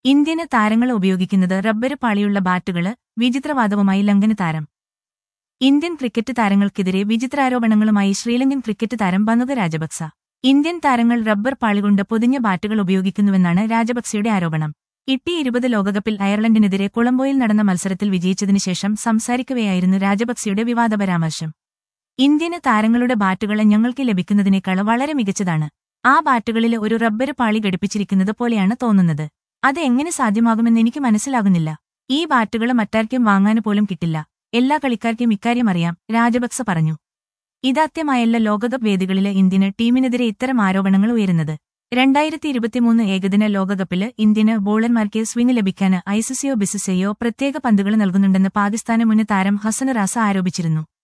Indian താരങ്ങൾ ഉപയോഗിക്കുന്നത് rubber പാളിയുള്ള ബാറ്റുകള് വിചിത്രവാദവുമായി ലങ്കന് താരം ഇന്ത്യൻ ക്രിക്കറ്റ് താരങ്ങൾക്കെതിരെ വിചിത്രാരോപണങ്ങളുമായി ശ്രീലങ്കൻ ക്രിക്കറ്റ് താരം ബനുക രാജപക്സ ഇന്ത്യൻ താരങ്ങൾ റബ്ബർ പാളികൊണ്ട് പൊതിഞ്ഞ ബാറ്റുകൾ ഉപയോഗിക്കുന്നുവെന്നാണ് രാജപക്സയുടെ ആരോപണം ഇട്ടി ഇരുപത് ലോകകപ്പിൽ അയർലൻഡിനെതിരെ കൊളംബോയിൽ നടന്ന മത്സരത്തിൽ വിജയിച്ചതിനു ശേഷം സംസാരിക്കവെയായിരുന്നു രാജപക്സയുടെ വിവാദ പരാമർശം ഇന്ത്യന് താരങ്ങളുടെ ബാറ്റുകൾ ഞങ്ങൾക്ക് ലഭിക്കുന്നതിനേക്കാൾ വളരെ മികച്ചതാണ് ആ ബാറ്റുകളിൽ ഒരു റബ്ബര് പാളി ഘടിപ്പിച്ചിരിക്കുന്നത് പോലെയാണ് തോന്നുന്നത് അത് എങ്ങനെ സാധ്യമാകുമെന്ന് എനിക്ക് മനസ്സിലാകുന്നില്ല ഈ ബാറ്റുകൾ മറ്റാർക്കും വാങ്ങാൻ പോലും കിട്ടില്ല എല്ലാ കളിക്കാർക്കും ഇക്കാര്യം അറിയാം രാജപക്സ പറഞ്ഞു ഇതാത്യമായല്ല ലോകകപ്പ് വേദികളിലെ ഇന്ത്യന് ടീമിനെതിരെ ഇത്തരം ആരോപണങ്ങൾ ഉയരുന്നത് രണ്ടായിരത്തി ഇരുപത്തിമൂന്ന് ഏകദിന ലോകകപ്പില് ഇന്ത്യന് ബോളർമാർക്ക് സ്വിംഗ് ലഭിക്കാൻ ഐസിസിയോ ബിസിസിയോ പ്രത്യേക പന്തുകൾ നൽകുന്നുണ്ടെന്ന് പാകിസ്ഥാന് മുൻ താരം ഹസൻ റാസ ആരോപിച്ചിരുന്നു